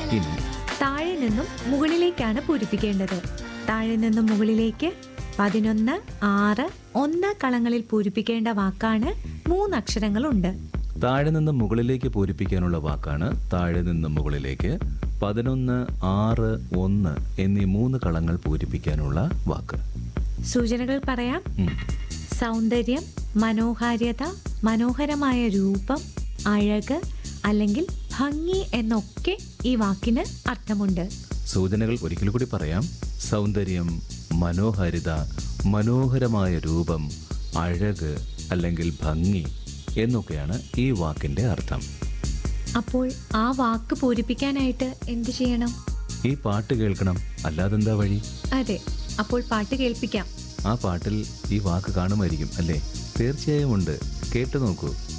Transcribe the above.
ഇനി താഴെ നിന്നും മുകളിലേക്കാണ് പൂരിപ്പിക്കേണ്ടത് താഴെ നിന്നും മുകളിലേക്ക് പതിനൊന്ന് ആറ് ഒന്ന് കളങ്ങളിൽ പൂരിപ്പിക്കേണ്ട വാക്കാണ് മൂന്നക്ഷരങ്ങളുണ്ട് താഴെ നിന്ന് മുകളിലേക്ക് പൂരിപ്പിക്കാനുള്ള വാക്കാണ് താഴെ നിന്ന് മുകളിലേക്ക് പതിനൊന്ന് ആറ് ഒന്ന് എന്നീ മൂന്ന് കളങ്ങൾ പൂരിപ്പിക്കാനുള്ള വാക്ക് സൂചനകൾ പറയാം ഉം. സൗന്ദര്യം മനോഹാരിത മനോഹരമായ രൂപം അഴക് അല്ലെങ്കിൽ ഭംഗി എന്നൊക്കെ ഈ വാക്കിന് അർത്ഥമുണ്ട് സൂചനകൾ ഒരിക്കൽ കൂടി പറയാം സൗന്ദര്യം മനോഹാരിത മനോഹരമായ രൂപം അഴക് അല്ലെങ്കിൽ ഭംഗി എന്നൊക്കെയാണ് ഈ വാക്കിന്റെ അർത്ഥം അപ്പോൾ ആ വാക്ക് പൂരിപ്പിക്കാനായിട്ട് എന്ത് ചെയ്യണം ഈ പാട്ട് കേൾക്കണം അല്ലാതെന്താ വഴി അതെ അപ്പോൾ പാട്ട് കേൾപ്പിക്കാം ആ പാട്ടിൽ ഈ വാക്ക് കാണുമായിരിക്കും അല്ലേ തീർച്ചയായും ഉണ്ട് കേട്ടു നോക്കൂ